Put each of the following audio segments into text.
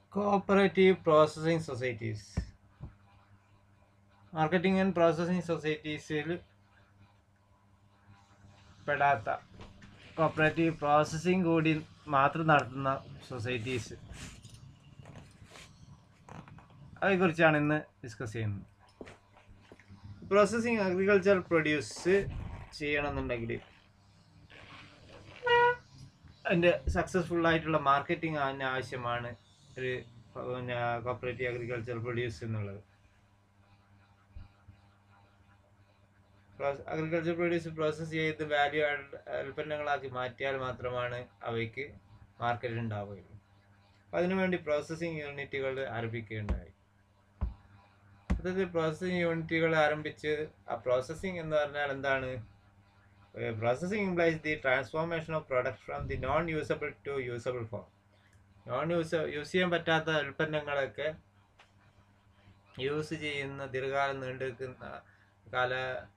Cooperative processing societies marketing and processing സൊസൈറ്റീസിൽ പെടാത്ത cooperative processing കൂടി മാത്രം നടത്തുന്ന സൊസൈറ്റീസ് അതേക്കുറിച്ചാണ് ഇന്ന് ഡിസ്കസ് ചെയ്യുന്നത് പ്രോസസ്സിംഗ് അഗ്രികൾച്ചർ പ്രൊഡ്യൂസ് ചെയ്യണമെന്നുണ്ടെങ്കിൽ അതിൻ്റെ സക്സസ്ഫുൾ ആയിട്ടുള്ള മാർക്കറ്റിംഗ് അതിന് ആവശ്യമാണ് ഒരു പിന്നെ കോപ്പറേറ്റീവ് അഗ്രികൾച്ചർ പ്രൊഡ്യൂസ് എന്നുള്ളത് അഗ്രികൾച്ചർ പ്രൊഡ്യൂസ് പ്രോസസ്സ് ചെയ്ത് വാല്യൂ ഉൽപ്പന്നങ്ങളാക്കി മാറ്റിയാൽ മാത്രമാണ് അവയ്ക്ക് മാർക്കറ്റ് ഉണ്ടാവുകയുള്ളൂ അപ്പം അതിനുവേണ്ടി പ്രോസസ്സിംഗ് യൂണിറ്റുകൾ ആരംഭിക്കുകയുണ്ടായി അതായത് പ്രോസസ്സിംഗ് യൂണിറ്റുകൾ ആരംഭിച്ച് ആ പ്രോസസ്സിംഗ് എന്ന് പറഞ്ഞാൽ എന്താണ് processing implies the transformation of product from the non usable to usable form non use use ചെയ്യാൻ പറ്റാത്ത ഉൽപ്പന്നങ്ങളൊക്കെ യൂസ് ചെയ്യുന്ന ദീർഘകാലം നീണ്ടു നിൽക്കുന്ന കാല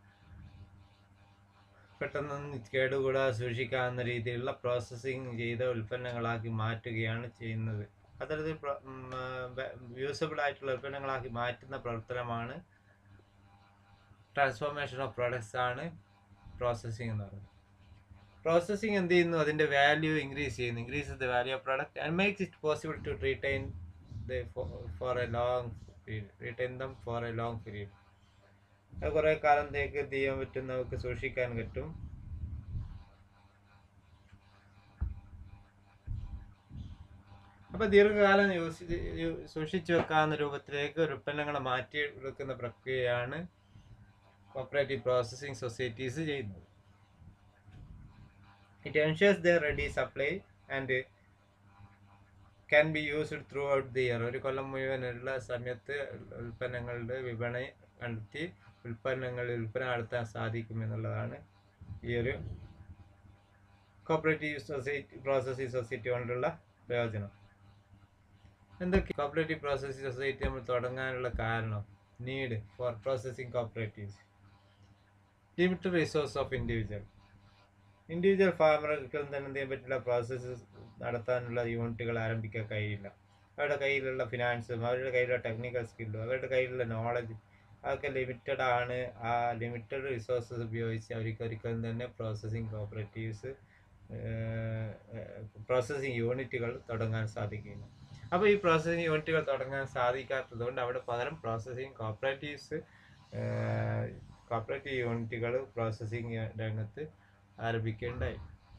പെട്ടെന്ന് കേടുകൂടാതെ സൂക്ഷിക്കാവുന്ന രീതിയിലുള്ള പ്രോസസ്സിംഗ് ചെയ്ത ഉൽപ്പന്നങ്ങളാക്കി മാറ്റുകയാണ് ചെയ്യുന്നത് അത്തരത്തിൽ യൂസബിൾ ആയിട്ടുള്ള ഉൽപ്പന്നങ്ങളാക്കി മാറ്റുന്ന പ്രവർത്തനമാണ് ട്രാൻസ്ഫോർമേഷൻ ഓഫ് പ്രോഡക്ട്സ് ആണ് പ്രോസസ്സിംഗ് എന്ന് പറയുന്നത് പ്രോസസ്സിംഗ് എന്ത് ചെയ്യുന്നു അതിൻ്റെ വാല്യൂ ഇൻക്രീസ് ചെയ്യുന്നു increase the value of product and makes it possible to retain the for a long period retain them for a long period അത് കുറേ കാലത്തേക്ക് എന്ത് ചെയ്യാൻ പറ്റും നമുക്ക് സൂക്ഷിക്കാൻ പറ്റും അപ്പോൾ ദീർഘകാലം യൂസ് സൂക്ഷിച്ചു വെക്കാവുന്ന രൂപത്തിലേക്ക് ഉൽപ്പന്നങ്ങൾ മാറ്റി എടുക്കുന്ന പ്രക്രിയയാണ് കോപ്പറേറ്റീവ് പ്രോസസ്സിംഗ് സൊസൈറ്റീസ് ചെയ്യുന്നത് it ensures the ready supply and can be used throughout the year ഒരു കൊല്ലം മുഴുവനുള്ള സമയത്ത് ഉൽപ്പന്നങ്ങളുടെ വിപണി കണ്ടെത്തി ഉൽപ്പന്നങ്ങൾ വിൽപ്പന നടത്താൻ സാധിക്കും എന്നുള്ളതാണ് ഈ ഒരു കോപ്പറേറ്റീവ് സൊസൈറ്റി പ്രോസസ്സിംഗ് സൊസൈറ്റി കൊണ്ടുള്ള പ്രയോജനം എന്തൊക്കെ കോപ്പറേറ്റീവ് പ്രോസസ്സിംഗ് സൊസൈറ്റി നമ്മൾ തുടങ്ങാനുള്ള കാരണം need for processing cooperatives limited resource of individual individual ഫാമർക്ക് തന്നെ എന്ത് ചെയ്യാൻ പറ്റില്ല പ്രോസസ്സ് നടത്താനുള്ള യൂണിറ്റുകൾ ആരംഭിക്കാൻ കഴിയില്ല അവരുടെ കയ്യിലുള്ള ഫിനാൻസും അവരുടെ കയ്യിലുള്ള ടെക്നിക്കൽ സ്കില്ലും അവരുടെ കയ്യിലുള്ള നോളജ് അതൊക്കെ ലിമിറ്റഡ് ആണ് ആ ലിമിറ്റഡ് റിസോഴ്സസ് ഉപയോഗിച്ച് അവർക്ക് ഒരിക്കലും തന്നെ പ്രോസസ്സിംഗ് കോപ്പറേറ്റീവ്സ് പ്രോസസ്സിംഗ് യൂണിറ്റുകൾ തുടങ്ങാൻ സാധിക്കില്ല അപ്പോൾ ഈ പ്രോസസ്സിംഗ് യൂണിറ്റുകൾ തുടങ്ങാൻ സാധിക്കാത്തത് കൊണ്ട് അവിടെ പകരം പ്രോസസ്സിംഗ് കോപ്പറേറ്റീവ്സ് കോപ്പറേറ്റീവ് യൂണിറ്റുകൾ പ്രോസസ്സിംഗ് രംഗത്ത് ആരംഭിക്കുകയുണ്ടായി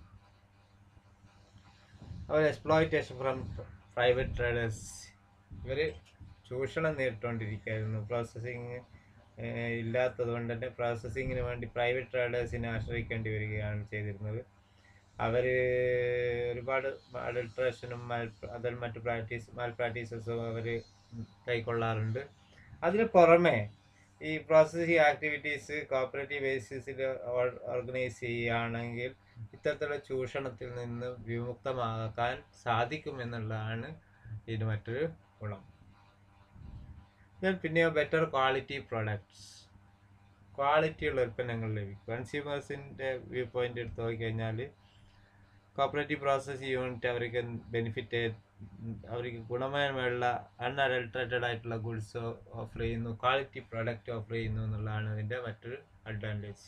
അവർ എക്സ്പ്ലോയിറ്റേഷൻ ഫ്രം പ്രൈവറ്റ് ട്രേഡേഴ്സ് ഇവർ ചൂഷണം നേരിട്ടുകൊണ്ടിരിക്കുകയായിരുന്നു പ്രോസസ്സിങ് ഇല്ലാത്തത് കൊണ്ട് തന്നെ പ്രോസസ്സിങ്ങിന് വേണ്ടി പ്രൈവറ്റ് ട്രേഡേഴ്സിനെ ആശ്രയിക്കേണ്ടി വരികയാണ് ചെയ്തിരുന്നത് അവർ ഒരുപാട് അഡൾട്രേഷനും മാൽ അതർ മറ്റു പ്രാക്ടീസ് മാൽ പ്രാക്ടീസസും അവർ കൈക്കൊള്ളാറുണ്ട് അതിന് പുറമെ ഈ പ്രോസസ്സിംഗ് ആക്ടിവിറ്റീസ് കോപ്പറേറ്റീവ് ബേസിസിൽ ഓർഗനൈസ് ചെയ്യുകയാണെങ്കിൽ ഇത്തരത്തിലുള്ള ചൂഷണത്തിൽ നിന്ന് വിമുക്തമാക്കാൻ സാധിക്കുമെന്നുള്ളതാണ് ഇതിന് മറ്റൊരു ഗുണം പിന്നെയോ ബെറ്റർ ക്വാളിറ്റി പ്രൊഡക്ട്സ് ക്വാളിറ്റിയുള്ള ഉൽപ്പന്നങ്ങൾ ലഭിക്കും കൺസ്യൂമേഴ്സിൻ്റെ വ്യൂ പോയിന്റ് എടുത്ത് നോക്കിക്കഴിഞ്ഞാൽ കോപ്പറേറ്റീവ് പ്രോസസ് യൂണിറ്റ് അവർക്ക് ബെനിഫിറ്റ് അവർക്ക് ഗുണമേന്മയുള്ള അൺഅഡൾട്രേറ്റഡ് ആയിട്ടുള്ള ഗുഡ്സ് ഓഫർ ചെയ്യുന്നു ക്വാളിറ്റി പ്രൊഡക്റ്റ് ഓഫർ ചെയ്യുന്നു എന്നുള്ളതാണ് അതിൻ്റെ മറ്റൊരു അഡ്വാൻറ്റേജ്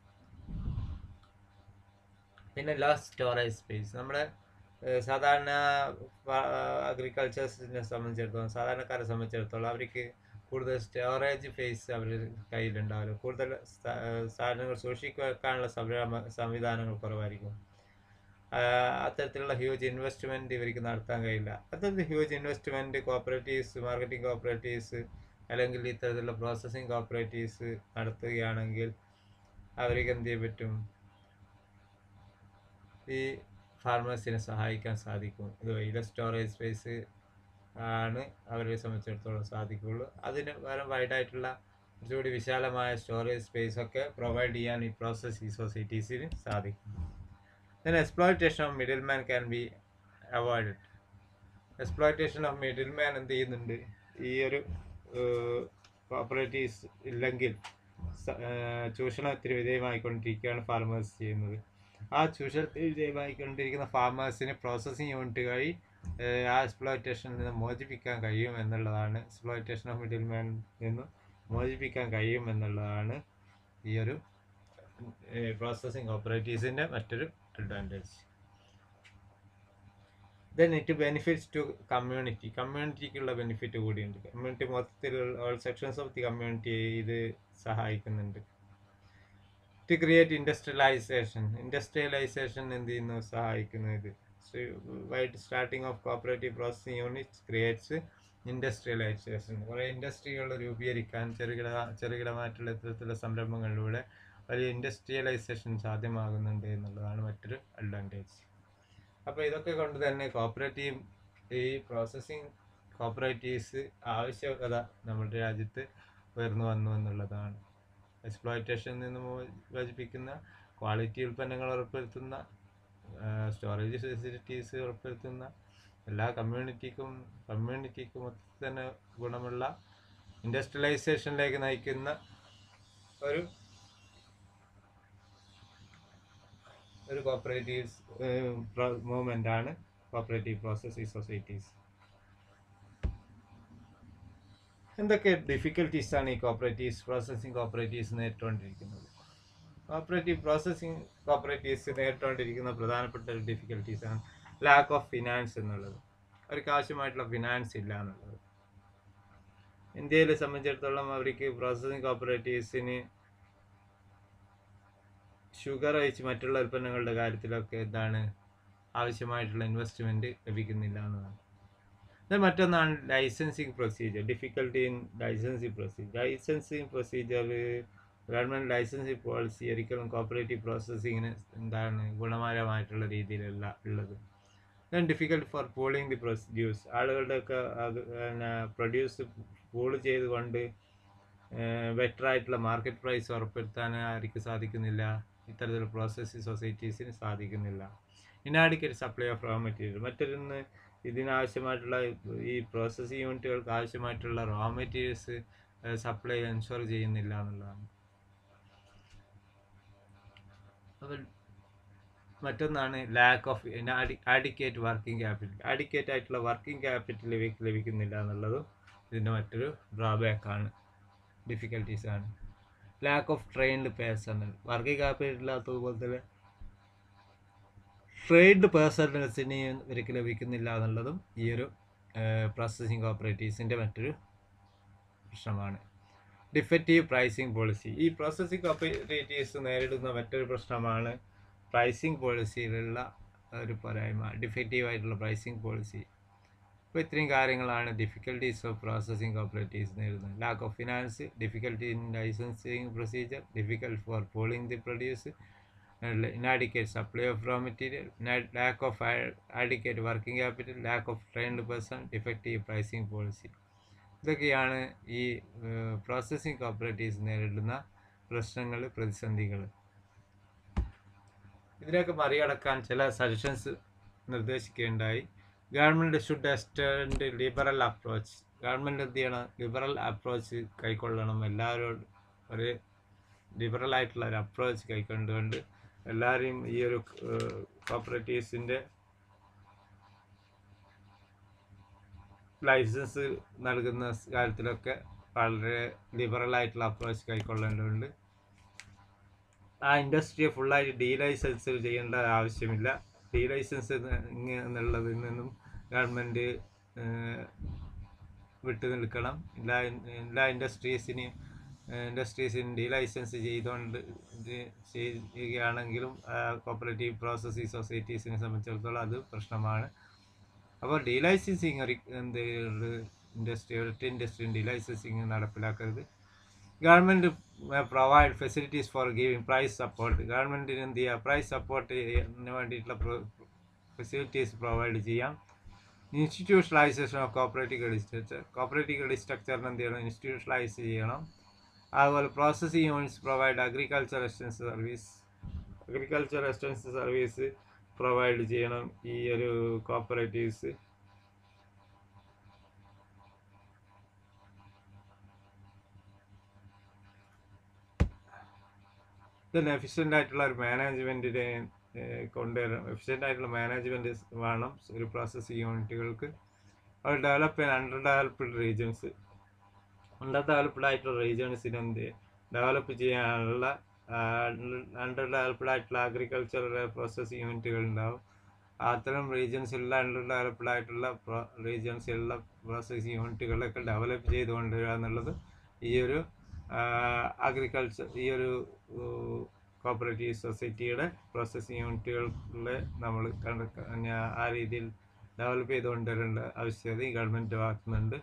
പിന്നെ ലാസ്റ്റ് സ്റ്റോറേജ് സ്പേസ് നമ്മുടെ സാധാരണ അഗ്രികൾച്ചേഴ്സിനെ സംബന്ധിച്ചിടത്തോളം സാധാരണക്കാരെ സംബന്ധിച്ചിടത്തോളം അവർക്ക് കൂടുതൽ സ്റ്റോറേജ് ഫേസ് അവർ കയ്യിലുണ്ടാവില്ല കൂടുതൽ സാധനങ്ങൾ സൂക്ഷിച്ചു വെക്കാനുള്ള സംവിധാനങ്ങൾ കുറവായിരിക്കും അത്തരത്തിലുള്ള ഹ്യൂജ് ഇൻവെസ്റ്റ്മെൻറ്റ് ഇവർക്ക് നടത്താൻ കഴിയില്ല അത്തരത്തിൽ huge investment cooperatives marketing cooperatives അല്ലെങ്കിൽ ഇത്തരത്തിലുള്ള പ്രോസസ്സിംഗ് കോപ്പറേറ്റീവ്സ് നടത്തുകയാണെങ്കിൽ അവർക്ക് എന്ത് ചെയ്യാൻ പറ്റും ഈ ഫാർമേഴ്സിനെ സഹായിക്കാൻ സാധിക്കും ഇത് വൈല സ്റ്റോറേജ് സ്പേസ് ആണ് അവരെ സംബന്ധിച്ചിടത്തോളം സാധിക്കുകയുള്ളൂ അതിന് വേറെ വൈഡായിട്ടുള്ള കുറച്ചുകൂടി വിശാലമായ സ്റ്റോറേജ് സ്പേസ് ഒക്കെ പ്രൊവൈഡ് ചെയ്യാൻ ഈ പ്രോസസ്സിംഗ് സൊസൈറ്റീസിന് സാധിക്കും then exploitation of middleman can be avoided exploitation of middleman എന്ത് ചെയ്യുന്നുണ്ട് ഈ ഒരു കോപ്പറേറ്റീവ്സ് ഇല്ലെങ്കിൽ ചൂഷണത്തിന് വിധേയമായിക്കൊണ്ടിരിക്കുകയാണ് ഫാർമേഴ്സ് ചെയ്യുന്നത് ആ ചൂഷണത്തിന് വിധേയമായിക്കൊണ്ടിരിക്കുന്ന ഫാർമേഴ്സിന് പ്രോസസ്സിംഗ് യൂണിറ്റ് വഴി ഏഹ് ആ എക്സ്പ്ലോയിറ്റേഷനിൽ നിന്ന് മോചിപ്പിക്കാൻ കഴിയും എന്നുള്ളതാണ് എക്സ്പ്ലോയിറ്റേഷൻ ഓഫ് മിഡിൽ മാൻ നിന്ന് മോചിപ്പിക്കാൻ കഴിയും എന്നുള്ളതാണ് ഈ ഒരു പ്രോസസ്സിംഗ് ഓപ്പറേറ്റീവ്സിൻ്റെ മറ്റൊരു advantage then it benefits to community കമ്മ്യൂണിറ്റിക്കുള്ള ബെനിഫിറ്റ് കൂടിയുണ്ട് കമ്മ്യൂണിറ്റി മൊത്തത്തിൽ all sections of the community ഇത് സഹായിക്കുന്നുണ്ട് ടു ക്രിയേറ്റ് ഇൻഡസ്ട്രിയലൈസേഷൻ ഇൻഡസ്ട്രിയലൈസേഷൻ എന്ത് ചെയ്യുന്നു സഹായിക്കുന്നു ഇത് wide starting of cooperative processing units creates industrialisation കുറേ ഇൻഡസ്ട്രികൾ രൂപീകരിക്കാൻ ചെറുകിട ചെറുകിടമായിട്ടുള്ള ഇത്തരത്തിലുള്ള സംരംഭങ്ങളിലൂടെ വലിയ ഇൻഡസ്ട്രിയലൈസേഷൻ സാധ്യമാകുന്നുണ്ട് എന്നുള്ളതാണ് മറ്റൊരു അഡ്വാൻറ്റേജ് അപ്പോൾ ഇതൊക്കെ കൊണ്ട് തന്നെ കോപ്പറേറ്റീവ് ഈ പ്രോസസ്സിങ് കോപ്പറേറ്റീവ്സ് ആവശ്യകത നമ്മുടെ രാജ്യത്ത് ഉയർന്നു വന്നു എന്നുള്ളതാണ് എക്സ്പ്ലോയിറ്റേഷനിൽ നിന്ന് മോചിപ്പിക്കുന്ന ക്വാളിറ്റി ഉൽപ്പന്നങ്ങൾ ഉറപ്പുവരുത്തുന്ന സ്റ്റോറേജ് ഫെസിലിറ്റീസ് ഉറപ്പുവരുത്തുന്ന എല്ലാ കമ്മ്യൂണിറ്റിക്കും കമ്മ്യൂണിറ്റിക്കും മൊത്തത്തിൽ തന്നെ ഗുണമുള്ള ഇൻഡസ്ട്രിയലൈസേഷനിലേക്ക് നയിക്കുന്ന ഒരു ഒരു കോപ്പറേറ്റീവ്സ് മൂവ്മെൻ്റ് ആണ് കോപ്പറേറ്റീവ് പ്രോസസ്സിംഗ് സൊസൈറ്റീസ് എന്തൊക്കെ ഡിഫിക്കൽട്ടീസ് ആണ് ഈ കോപ്പറേറ്റീവ്സ് പ്രോസസ്സിംഗ് കോപ്പറേറ്റീവ്സ് നേരിട്ടുകൊണ്ടിരിക്കുന്നത് കോപ്പറേറ്റീവ് പ്രോസസ്സിംഗ് കോപ്പറേറ്റീവ്സ് നേരിട്ടുകൊണ്ടിരിക്കുന്ന പ്രധാനപ്പെട്ട ഒരു ഡിഫിക്കൽട്ടീസ് ആണ് ലാക്ക് ഓഫ് ഫിനാൻസ് എന്നുള്ളത് അവർക്ക് ആവശ്യമായിട്ടുള്ള ഫിനാൻസ് ഇല്ല എന്നുള്ളത് ഇന്ത്യയെ സംബന്ധിച്ചിടത്തോളം അവർക്ക് പ്രോസസ്സിംഗ് കോപ്പറേറ്റീവ്സിന് ഷുഗർ ഒഴിച്ച് മറ്റുള്ള ഉൽപ്പന്നങ്ങളുടെ കാര്യത്തിലൊക്കെ എന്താണ് ആവശ്യമായിട്ടുള്ള ഇൻവെസ്റ്റ്മെൻറ്റ് ലഭിക്കുന്നില്ല എന്നതാണ് then മറ്റൊന്നാണ് licensing procedure difficulty in licensing procedure licensing procedure government licensing policy ഒരിക്കലും കോപ്പറേറ്റീവ് പ്രോസസ്സിങ്ങിന് എന്താണ് ഗുണകരമായിട്ടുള്ള രീതിയിലല്ല ഉള്ളത് then difficult for pooling the produce ആളുകളുടെയൊക്കെ അത് പിന്നെ പ്രൊഡ്യൂസ് പൂൾ ചെയ്തുകൊണ്ട് ബെറ്റർ ആയിട്ടുള്ള മാർക്കറ്റ് പ്രൈസ് ഉറപ്പുവരുത്താൻ ആർക്ക് സാധിക്കുന്നില്ല ഇത്തരത്തിലുള്ള പ്രോസസ്സിംഗ് സൊസൈറ്റീസിന് സാധിക്കുന്നില്ല inadequate supply of raw material മറ്റൊരുന്ന് ഇതിനാവശ്യമായിട്ടുള്ള ഈ പ്രോസസ്സിംഗ് യൂണിറ്റുകൾക്ക് ആവശ്യമായിട്ടുള്ള റോ മെറ്റീരിയൽസ് സപ്ലൈ എൻഷുർ ചെയ്യുന്നില്ല എന്നുള്ളതാണ് അപ്പോൾ മറ്റൊന്നാണ് lack of adequate working capital adequate ആയിട്ടുള്ള വർക്കിംഗ് ക്യാപിറ്റൽ ഇവയ്ക്ക് ലഭിക്കുന്നില്ല എന്നുള്ളതും ഇതിൻ്റെ മറ്റൊരു ഡ്രോബാക്ക് ആണ് ഡിഫിക്കൽട്ടീസ് ആണ് lack of trained personnel working capital ഇല്ലാത്തതുപോലെ തന്നെ ട്രെയിൻഡ് പേഴ്സണൽസിന് ഇവർക്ക് ലഭിക്കുന്നില്ല എന്നുള്ളതും ഈ ഒരു പ്രോസസ്സിംഗ് കോപ്പറേറ്റീവ്സിൻ്റെ മറ്റൊരു പ്രശ്നമാണ് ഡിഫക്റ്റീവ് പ്രൈസിംഗ് പോളിസി ഈ പ്രോസസ്സിംഗ് കോപ്പറേറ്റീവ്സ് നേരിടുന്ന മറ്റൊരു പ്രശ്നമാണ് പ്രൈസിംഗ് പോളിസിയിലുള്ള ഒരു പോരായ്മ ഡിഫക്റ്റീവ് ആയിട്ടുള്ള പ്രൈസിംഗ് പോളിസി അപ്പോൾ ഇത്രയും കാര്യങ്ങളാണ് ഡിഫിക്കൽട്ടീസ് ഓഫ് പ്രോസസ്സിംഗ് കോപ്പറേറ്റീവ്സ് നേരിടുന്നത് lack of finance difficulty in licensing procedure difficult for polling the produce inadequate supply of raw material, lack of adequate working capital, lack of trained person, defective pricing policy. ഇതൊക്കെയാണ് ഈ processing cooperatives നേരിടുന്ന പ്രശ്നങ്ങൾ പ്രതിസന്ധികൾ ഇതിനൊക്കെ മറികടക്കാൻ ചില suggestions നിർദ്ദേശിക്കുകയുണ്ടായി government should extend liberal approach government എന്ത് ചെയ്യണം ലിബറൽ അപ്രോച്ച് കൈക്കൊള്ളണം എല്ലാവരോടും ഒരു ലിബറൽ ആയിട്ടുള്ള ഒരു അപ്രോച്ച് കൈക്കൊണ്ടുകൊണ്ട് എല്ലാവരെയും ഈ ഒരു കോപ്പറേറ്റീവ്സിൻ്റെ ലൈസൻസ് നൽകുന്ന കാര്യത്തിലൊക്കെ വളരെ ലിബറൽ ആയിട്ടുള്ള അപ്രോച്ച് കൈക്കൊള്ളേണ്ടതുണ്ട് ആ ഇൻഡസ്ട്രിയെ ഫുള്ളായിട്ട് ഡീ ലൈസൻസ് ചെയ്യേണ്ട ആവശ്യമില്ല ഡീ ലൈസൻസ് എന്നുള്ളതിൽ നിന്നും ഗവൺമെൻറ് വിട്ടു നിൽക്കണം എല്ലാ എല്ലാ ഇൻഡസ്ട്രീസിനെയും ഇൻഡസ്ട്രീസിന് ഡീ ലൈസൻസ് ചെയ്തുകൊണ്ട് ഇത് ചെയ്യുകയാണെങ്കിലും കോപ്പറേറ്റീവ് പ്രോസസ്സിംഗ് സൊസൈറ്റീസിനെ സംബന്ധിച്ചിടത്തോളം അത് പ്രശ്നമാണ് അപ്പോൾ ഡീ ലൈസൻസിങ് ഒരു എന്ത് ഇൻഡസ്ട്രി ഒരൊറ്റ ഇൻഡസ്ട്രി ഡീ ലൈസൻസിങ് നടപ്പിലാക്കരുത് government provide facilities for giving price support ഗവൺമെൻറ്റിന് എന്ത് ചെയ്യുക പ്രൈസ് സപ്പോർട്ടിന് വേണ്ടിയിട്ടുള്ള ഫെസിലിറ്റീസ് പ്രൊവൈഡ് ചെയ്യാം institutionalisation of cooperative credit structure cooperative credit സ്ട്രക്ചറിന് എന്ത് ചെയ്യണം ഇൻസ്റ്റിറ്റ്യൂഷണലൈസ് ചെയ്യണം അതുപോലെ processing units provide agriculture assistance service agriculture assistance service provide ചെയ്യണം ഈ ഒരു കോപ്പറേറ്റീവ്സ് ഇതിന് എഫിഷ്യൻ്റ് ആയിട്ടുള്ള ഒരു മാനേജ്മെൻറ്റിന് കൊണ്ടുവരണം എഫിഷ്യൻ്റ് ആയിട്ടുള്ള മാനേജ്മെൻറ്റ് വേണം ഒരു പ്രോസസ്സിംഗ് യൂണിറ്റുകൾക്ക് അവർ ഡെവലപ്പ് ചെയ്യാൻ underdeveloped regions underdeveloped ആയിട്ടുള്ള റീജിയൻസിന് എന്ത് ഡെവലപ്പ് ചെയ്യാനുള്ള അണ്ടർ ഡെവലപ്ഡ് ആയിട്ടുള്ള അഗ്രികൾച്ചർ പ്രോസസ്സിംഗ് യൂണിറ്റുകൾ ഉണ്ടാവും അത്തരം റീജിയൻസിലുള്ള അണ്ടർ ഡെവലപ്ഡ് ആയിട്ടുള്ള റീജിയൻസിലുള്ള പ്രോസസ്സിംഗ് യൂണിറ്റുകളൊക്കെ ഡെവലപ്പ് ചെയ്ത് കൊണ്ടുവരിക എന്നുള്ളത് ഈ ഒരു അഗ്രികൾച്ചർ ഈ ഒരു കോപ്പറേറ്റീവ് സൊസൈറ്റിയുടെ പ്രോസസ്സിംഗ് യൂണിറ്റുകളെ നമ്മൾ കണ്ട ആ രീതിയിൽ ഡെവലപ്പ് ചെയ്ത് കൊണ്ടുവരേണ്ട ആവശ്യകത ഈ ഗവൺമെൻറ് ഭാഗത്തുനിന്നുണ്ട്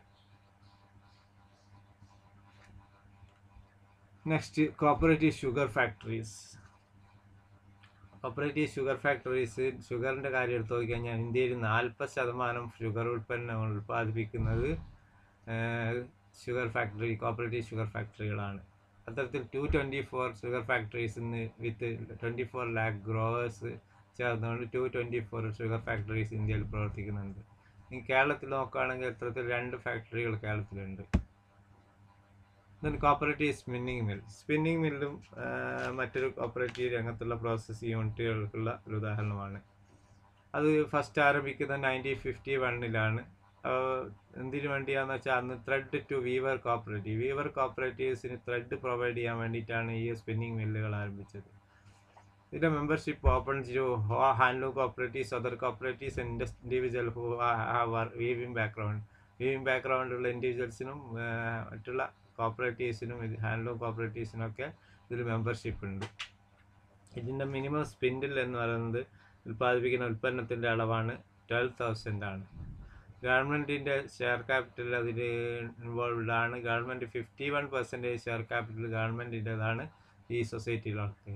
next cooperative sugar factories cooperative sugar factories ഷുഗറിൻ്റെ കാര്യം എടുത്ത് നോക്കിക്കഴിഞ്ഞാൽ ഇന്ത്യയിൽ നാൽപ്പത് ശതമാനം ഷുഗർ ഉൽപ്പന്നം ഉൽപ്പാദിപ്പിക്കുന്നത് ഷുഗർ ഫാക്ടറി കോപ്പറേറ്റീവ് ഷുഗർ ഫാക്ടറികളാണ് അത്തരത്തിൽ two twenty four sugar factories ഇന്ന് with twenty four lakh growers ചേർന്നുകൊണ്ട് two twenty four sugar factories ഇന്ത്യയിൽ പ്രവർത്തിക്കുന്നുണ്ട് ഇനി കേരളത്തിൽ നോക്കുകയാണെങ്കിൽ ഇത്തരത്തിൽ രണ്ട് ഫാക്ടറികൾ കേരളത്തിലുണ്ട് then cooperative spinning mill spinning മില്ലും മറ്റൊരു കോപ്പറേറ്റീവ് രംഗത്തുള്ള പ്രോസസ്സിംഗ് യൂണിറ്റുകൾക്കുള്ള ഒരു ഉദാഹരണമാണ് അത് ഫസ്റ്റ് ആരംഭിക്കുന്നത് നയൻറ്റീൻ ഫിഫ്റ്റി വണ്ണിലാണ് എന്തിനു വേണ്ടിയാന്ന് വെച്ചാൽ അന്ന് thread to weaver cooperative weaver കോപ്പറേറ്റീവ്സിന് ത്രെഡ് പ്രൊവൈഡ് ചെയ്യാൻ വേണ്ടിയിട്ടാണ് ഈ സ്പിന്നിങ് മില്ലുകൾ ആരംഭിച്ചത് ഇതിൻ്റെ membership open to handloom cooperatives other cooperatives individual who have weaving background weaving background ഉള്ള ഇൻഡിവിജ്വൽസിനും മറ്റുള്ള കോപ്പറേറ്റീവ്സിനും ഹാൻഡ്ലൂം കോപ്പറേറ്റീവ്സിനൊക്കെ ഇതിൽ മെമ്പർഷിപ്പ് ഉണ്ട് ഇതിൻ്റെ മിനിമം സ്പിൻഡിൽ എന്ന് പറയുന്നത് ഉൽപ്പാദിപ്പിക്കുന്ന ഉൽപ്പന്നത്തിൻ്റെ അളവാണ് ട്വൽവ് തൗസൻഡ് ആണ് ഗവൺമെൻറ്റിൻ്റെ ഷെയർ ക്യാപിറ്റൽ അതിൽ ഇൻവോൾവ്ഡ് ആണ് government fifty one percentage share capital ഗവൺമെൻറ്റിൻ്റെതാണ് ഈ സൊസൈറ്റിയിലൊക്കെ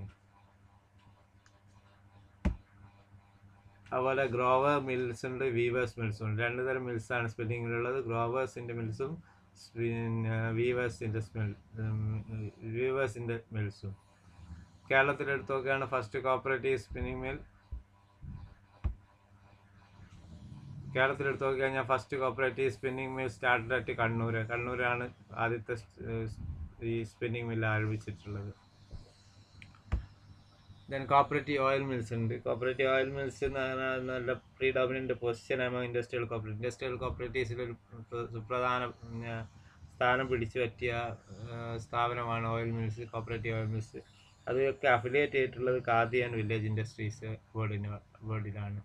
അതുപോലെ ഗ്രോവർ മിൽസ് ഉണ്ട് വീവേഴ്സ് മിൽസും ഉണ്ട് രണ്ട് തരം മിൽസാണ് സ്പിന്നിങ്ങിലുള്ളത് ഗ്രോവേഴ്സിൻ്റെ മിൽസും പിന്നെ വീവേഴ്സിൻ്റെ സ്മെൽ വീവേഴ്സിൻ്റെ മിൽസും കേരളത്തിലെടുത്ത് നോക്കുകയാണ് ഫസ്റ്റ് കോപ്പറേറ്റീവ് സ്പിന്നിങ് മിൽ കേരളത്തിലെടുത്ത് നോക്കിക്കഴിഞ്ഞാൽ first cooperative spinning mill started at Kannur കണ്ണൂരാണ് ആദ്യത്തെ ഈ സ്പിന്നിങ് മിൽ ആരംഭിച്ചിട്ടുള്ളത് ദെൻ കോപ്പറേറ്റീവ് ഓയിൽ മിൽസ് ഉണ്ട് കോപ്പറേറ്റീവ് ഓയിൽ മിൽസ് എന്ന് പറഞ്ഞാൽ നല്ല predominant position among industrial cooperative industrial കോപ്പറേറ്റീവ്സിൽ ഒരു സുപ്രധാന സ്ഥാനം പിടിച്ചു പറ്റിയ സ്ഥാപനമാണ് oil mills cooperative oil mills അതൊക്കെ അഫിലിയേറ്റ് ചെയ്തിട്ടുള്ളത് ഖാദി ആൻഡ് വില്ലേജ് ഇൻഡസ്ട്രീസ് ബോർഡിന് ബോർഡിലാണ്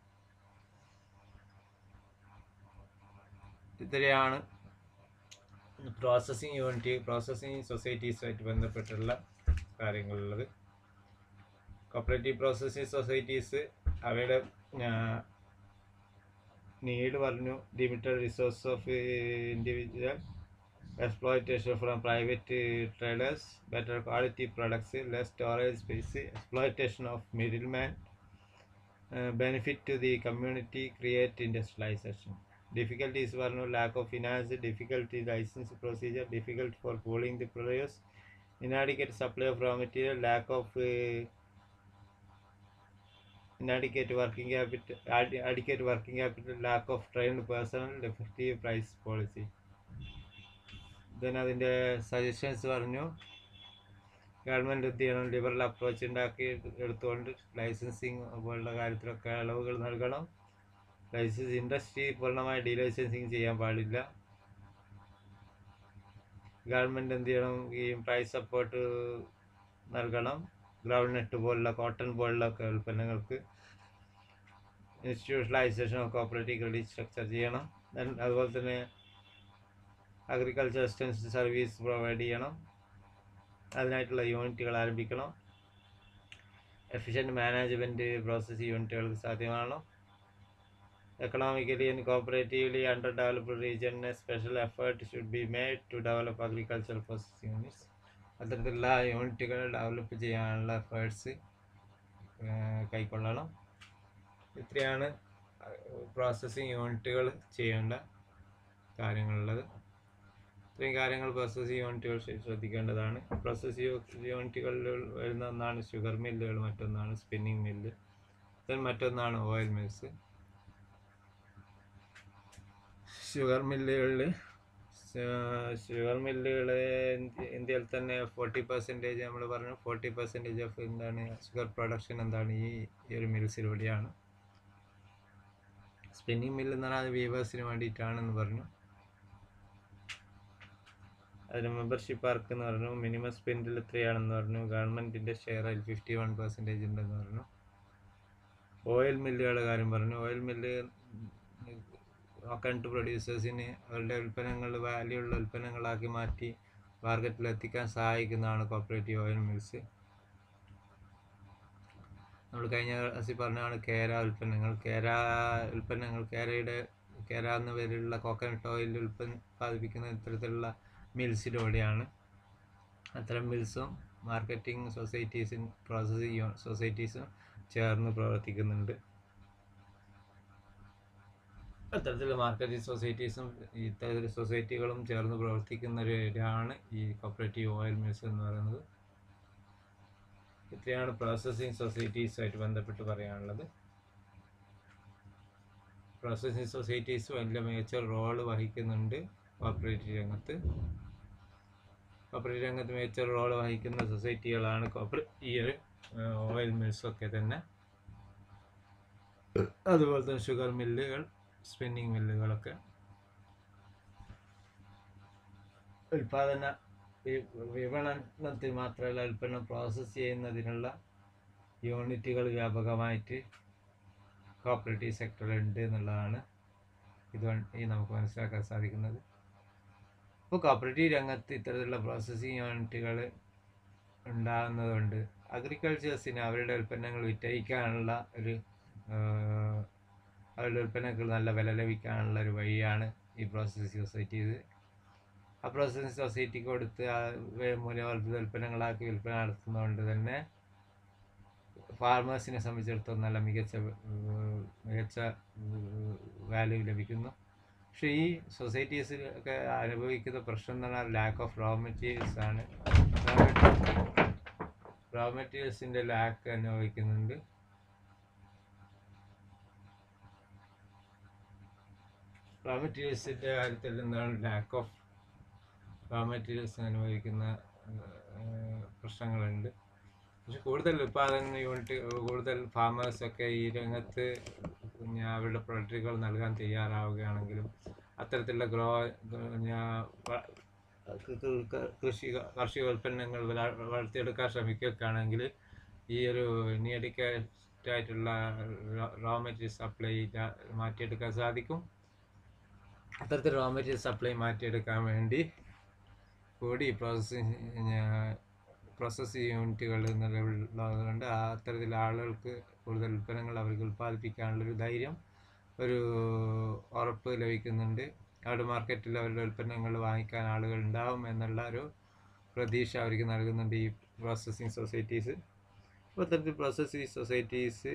ഇത്രയാണ് പ്രോസസ്സിങ് യൂണിറ്റ് പ്രോസസ്സിങ് സൊസൈറ്റീസുമായിട്ട് ബന്ധപ്പെട്ടുള്ള കാര്യങ്ങളുള്ളത് കോപ്പറേറ്റീവ് പ്രോസസ്സിംഗ് സൊസൈറ്റീസ് അവയുടെ നീഡ് പറഞ്ഞു limited resource of individual exploitation from private uh, traders, better quality products, less storage space, exploitation of middlemen, uh, benefit to the community, create industrialization. Difficulties were no lack of finance, difficulty license procedure, difficult for pooling the produce, inadequate supply of raw material, lack of uh, inadequate working capital, ad- adequate working capital, lack of trained personnel, effective price policy. Then അതിൻ്റെ suggestions പറഞ്ഞു government എന്ത് ചെയ്യണം liberal approach ഉണ്ടാക്കി എടുത്തുകൊണ്ട് licensing പോലുള്ള കാര്യത്തിലൊക്കെ ഇളവുകൾ നൽകണം ലൈസൻസ് ഇൻഡസ്ട്രി പൂർണ്ണമായി ഡീലൈസൻസിങ് ചെയ്യാൻ പാടില്ല ഗവൺമെൻറ് എന്ത് ചെയ്യണം ഈ പ്രൈസ് സപ്പോർട്ട് നൽകണം ഗ്രൗണ്ട് നെറ്റ് പോലുള്ള കോട്ടൺ പോലുള്ള ഒക്കെ ഉൽപ്പന്നങ്ങൾക്ക് institutionalisation of cooperative credit structure ചെയ്യണം Then അതുപോലെ തന്നെ അഗ്രികൾച്ചർ അസിസ്റ്റൻസ് സർവീസ് പ്രൊവൈഡ് ചെയ്യണം അതിനായിട്ടുള്ള യൂണിറ്റുകൾ ആരംഭിക്കണം എഫിഷ്യൻറ്റ് മാനേജ്മെൻറ്റ് പ്രോസസ് യൂണിറ്റുകൾക്ക് സാധ്യമാണോ economically and cooperatively underdeveloped റീജിയന് special effort should be made to develop agriculture process units അത്തരത്തിലുള്ള യൂണിറ്റുകൾ ഡെവലപ്പ് ചെയ്യാനുള്ള എഫേർട്സ് കൈക്കൊള്ളണം ഇത്രയാണ് പ്രോസസ്സിങ് യൂണിറ്റുകൾ ചെയ്യേണ്ട കാര്യങ്ങളുള്ളത് ഇത്രയും കാര്യങ്ങൾ പ്രോസസ് യൂണിറ്റുകൾ ശ്രദ്ധിക്കേണ്ടതാണ് പ്രോസസ് യൂണിറ്റുകളിൽ വരുന്ന ഒന്നാണ് ഷുഗർ മില്ലുകൾ മറ്റൊന്നാണ് സ്പിന്നിങ് മില്ല് ദെൻ മറ്റൊന്നാണ് ഓയിൽ മിൽസ് ഷുഗർ മില്ലുകളിൽ ഷുഗർ മില്ലുകൾ ഇന്ത്യയിൽ തന്നെ ഫോർട്ടി പെർസെൻറ്റേജ് നമ്മൾ പറഞ്ഞു ഫോർട്ടി പെർസെൻറ്റേജ് ഓഫ് എന്താണ് ഷുഗർ പ്രൊഡക്ഷൻ എന്താണ് ഈ ഈ ഒരു മിൽസിലൂടെയാണ് സ്പിന്നിങ് മില്ല് എന്ന് പറഞ്ഞാൽ അത് വീവേഴ്സിന് വേണ്ടിയിട്ടാണെന്ന് പറഞ്ഞു അതിന് മെമ്പർഷിപ്പ് ആർക്ക് എന്ന് പറഞ്ഞു മിനിമം സ്പെൻഡിൽ എത്രയാണെന്ന് പറഞ്ഞു ഗവൺമെൻറ്റിൻ്റെ ഷെയർ അതിൽ ഫിഫ്റ്റി വൺ പെർസെൻറ്റേജ് ഉണ്ടെന്ന് പറഞ്ഞു ഓയിൽ മില്ലുകളുടെ കാര്യം പറഞ്ഞു ഓയിൽ മില്ല് കണ്ട് പ്രൊഡ്യൂസേഴ്സിന് അവരുടെ ഉൽപ്പന്നങ്ങൾ വാല്യൂ ഉള്ള ഉൽപ്പന്നങ്ങളാക്കി മാറ്റി മാർക്കറ്റിൽ എത്തിക്കാൻ സഹായിക്കുന്നതാണ് കോപ്പറേറ്റീവ് ഓയിൽ മിൽസ് നമ്മൾ കഴിഞ്ഞ ക്ലാസ്സിൽ പറഞ്ഞതാണ് കേര ഉൽപ്പന്നങ്ങൾ കേര ഉൽപ്പന്നങ്ങൾ കേരയുടെ കേര എന്ന പേരിലുള്ള കോക്കനട്ട് ഓയിൽ ഉൽപ്പാദിപ്പിക്കുന്ന ഇത്തരത്തിലുള്ള മിൽസിലൂടെയാണ് അത്തരം മിൽസും മാർക്കറ്റിംഗ് സൊസൈറ്റീസും പ്രോസസ്സിംഗ് സൊസൈറ്റീസും ചേർന്ന് പ്രവർത്തിക്കുന്നുണ്ട് അത്തരത്തിലുള്ള മാർക്കറ്റിംഗ് സൊസൈറ്റീസും ഇത്തരത്തിലുള്ള സൊസൈറ്റികളും ചേർന്ന് പ്രവർത്തിക്കുന്നവരാണ് ഈ കോപ്പറേറ്റീവ് ഓയിൽ മിൽസ് എന്ന് പറയുന്നത് ഇത്രയാണ് പ്രോസസ്സിംഗ് സൊസൈറ്റീസുമായിട്ട് ബന്ധപ്പെട്ട് പറയാനുള്ളത് പ്രോസസ്സിംഗ് സൊസൈറ്റീസ് വലിയ മികച്ച റോള് വഹിക്കുന്നുണ്ട് കോപ്പറേറ്റീവ് രംഗത്ത് കോപ്പറേറ്റീവ് രംഗത്ത് മികച്ച റോള് വഹിക്കുന്ന സൊസൈറ്റികളാണ് കോപ്പറേ ഈ ഒരു ഓയിൽ മിൽസൊക്കെ തന്നെ അതുപോലെ തന്നെ ഷുഗർ മില്ലുകൾ സ്പിന്നിങ് മില്ലുകളൊക്കെ ഉൽപാദന വി- വിപണനത്തിൽ മാത്രമല്ല ഉൽപ്പന്നം പ്രോസസ്സ് ചെയ്യുന്നതിനുള്ള യൂണിറ്റുകൾ വ്യാപകമായിട്ട് കോപ്പറേറ്റീവ് സെക്ടറിൽ ഉണ്ട് എന്നുള്ളതാണ് ഇത് ഈ നമുക്ക് മനസ്സിലാക്കാൻ സാധിക്കുന്നത് ഇപ്പോൾ കോപ്പറേറ്റീവ് രംഗത്ത് ഇത്തരത്തിലുള്ള പ്രോസസ്സിങ് യൂണിറ്റുകൾ ഉണ്ടാകുന്നതുകൊണ്ട് അഗ്രികൾച്ചേഴ്സിന് അവരുടെ ഉൽപ്പന്നങ്ങൾ വിറ്റഴിക്കാനുള്ള ഒരു ആഹ്, അവരുടെ ഉൽപ്പന്നങ്ങൾ നല്ല വില ലഭിക്കാനുള്ള ഒരു വഴിയാണ് ഈ പ്രോസസ്സിംഗ് സൊസൈറ്റീസ് ആ പ്രോസസ്സിംഗ് സൊസൈറ്റിക്ക് കൊടുത്ത് ആ വേ- മൂല്യവർദ്ധിത ഉൽപ്പന്നങ്ങളാക്കി വിൽപ്പന നടത്തുന്നതുകൊണ്ട് തന്നെ ഫാർമേഴ്സിനെ സംബന്ധിച്ചിടത്തോളം നല്ല മികച്ച ഏഹ്, മികച്ച വാല്യൂ ലഭിക്കുന്നു പക്ഷേ ഈ സൊസൈറ്റീസിലൊക്കെ അനുഭവിക്കുന്ന പ്രശ്നം എന്ന് പറഞ്ഞാൽ ലാക്ക് ഓഫ് റോ മെറ്റീരിയൽസ് ആണ് റോ മെറ്റീരിയൽസിൻ്റെ ലാക്ക് അനുഭവിക്കുന്നുണ്ട് റോ മെറ്റീരിയൽസിൻ്റെ കാര്യത്തിൽ എന്താണ് ലാക്ക് ഓഫ് റോ മെറ്റീരിയൽസ് അനുഭവിക്കുന്ന ഏഹ്, പ്രശ്നങ്ങളുണ്ട് പക്ഷെ കൂടുതൽ ഉൽപ്പാദന യൂണിറ്റ് കൂടുതൽ ഫാമേഴ്സൊക്കെ ഈ രംഗത്ത് പിന്നെ അവരുടെ പ്രൊഡക്റ്റുകൾ നൽകാൻ തയ്യാറാവുകയാണെങ്കിലും അത്തരത്തിലുള്ള ഗ്രോ ഞാൻ കൃഷി കാർഷിക ഉൽപ്പന്നങ്ങൾ വള- വളർത്തിയെടുക്കാൻ ശ്രമിക്കുകയാണെങ്കിൽ ഈ ഒരു നിയഡിക്കേറ്റ് ആയിട്ടുള്ള റോ മെറ്റീരിയൽ സപ്ലൈ മാറ്റിയെടുക്കാൻ സാധിക്കും അത്തരത്തിൽ റോ മെറ്റീരിയൽ സപ്ലൈ മാറ്റിയെടുക്കാൻ വേണ്ടി കൂടി പ്രോസസ്സിങ് പ്രോസസ് യൂണിറ്റുകൾ നിലവിലുള്ളതുകൊണ്ട് ആ അത്തരത്തിൽ ആളുകൾക്ക് കൂടുതൽ ഉൽപ്പന്നങ്ങൾ അവർക്ക് ഉൽപ്പാദിപ്പിക്കാനുള്ളൊരു ധൈര്യം ഒരു ഉറപ്പ് ലഭിക്കുന്നുണ്ട് അവിടെ മാർക്കറ്റിൽ അവരുടെ ഉൽപ്പന്നങ്ങൾ വാങ്ങിക്കാൻ ആളുകൾ ഉണ്ടാവും എന്നുള്ള ഒരു പ്രതീക്ഷ അവർക്ക് നൽകുന്നുണ്ട് ഈ പ്രോസസ്സിങ് സൊസൈറ്റീസ് അപ്പോൾ അത്തരത്തിൽ പ്രോസസ്സിങ് സൊസൈറ്റീസ്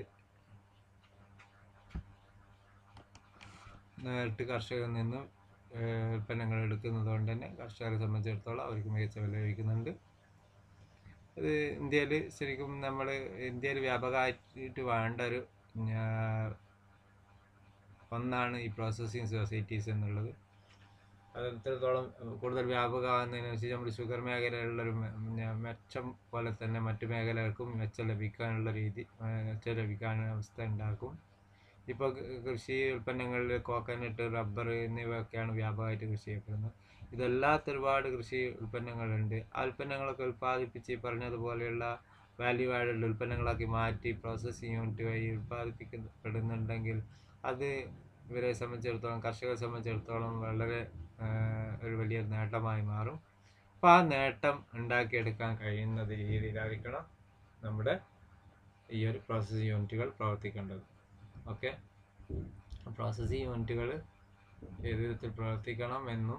നേരിട്ട് കർഷകരിൽ നിന്നും ഏഹ്, ഉൽപ്പന്നങ്ങൾ എടുക്കുന്നത് കൊണ്ട് തന്നെ കർഷകരെ സംബന്ധിച്ചിടത്തോളം അവർക്ക് മികച്ച വില ലഭിക്കുന്നുണ്ട് ഇത് ഇന്ത്യയിൽ ശരിക്കും നമ്മൾ ഇന്ത്യയിൽ വ്യാപകമായിട്ട് വേണ്ട ഒരു ഞാ- ഒന്നാണ് ഈ പ്രോസസ്സിങ് സൊസൈറ്റീസ് എന്നുള്ളത് അത് എത്രത്തോളം കൂടുതൽ വ്യാപകമാകുന്നതിനനുസരിച്ച് നമ്മുടെ ഷുഗർ മേഖലയിലുള്ളൊരു മെ- ഞാ- മെച്ചം പോലെ തന്നെ മറ്റു മേഖലകൾക്കും മെച്ചം ലഭിക്കാനുള്ള രീതി ഏഹ് മെച്ചം ലഭിക്കാനുള്ള അവസ്ഥ ഉണ്ടാക്കും ഇപ്പോൾ കൃഷി ഉൽപ്പന്നങ്ങളിൽ കോക്കനട്ട് റബ്ബർ എന്നിവയൊക്കെയാണ് വ്യാപകമായിട്ട് കൃഷി ചെയ്യപ്പെടുന്നത് ഇതല്ലാത്ത ഒരുപാട് കൃഷി ഉൽപ്പന്നങ്ങളുണ്ട് ആ ഉൽപ്പന്നങ്ങളൊക്കെ ഉൽപ്പാദിപ്പിച്ച് ഈ പറഞ്ഞതുപോലെയുള്ള വാല്യൂ ആഡഡ് ഉൽപ്പന്നങ്ങളാക്കി മാറ്റി പ്രോസസ്സിംഗ് യൂണിറ്റ് വഴി ഉൽപ്പാദിപ്പിക്കപ്പെടുന്നുണ്ടെങ്കിൽ അത് ഇവരെ സംബന്ധിച്ചിടത്തോളം കർഷകരെ സംബന്ധിച്ചിടത്തോളം വളരെ ആഹ്, ഒരു വലിയ നേട്ടമായി മാറും അപ്പോൾ ആ നേട്ടം ഉണ്ടാക്കിയെടുക്കാൻ കഴിയുന്ന രീതിയിലായിരിക്കണം നമ്മുടെ ഈ ഒരു പ്രോസസ്സിംഗ് യൂണിറ്റുകൾ പ്രവർത്തിക്കേണ്ടത് ഓക്കെ പ്രോസസ്സിംഗ് യൂണിറ്റുകൾ ഏത് വിധത്തിൽ പ്രവർത്തിക്കണം എന്നും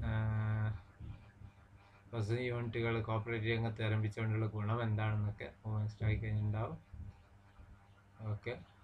പ്രോസസ്സിംഗ് യൂണിറ്റുകൾ കോപ്പറേറ്റീവ് രംഗത്ത് ആരംഭിച്ചുകൊണ്ടുള്ള ഗുണം എന്താണെന്നൊക്കെ മനസ്സിലാക്കി കഴിഞ്ഞിട്ടുണ്ടാവും ഓക്കെ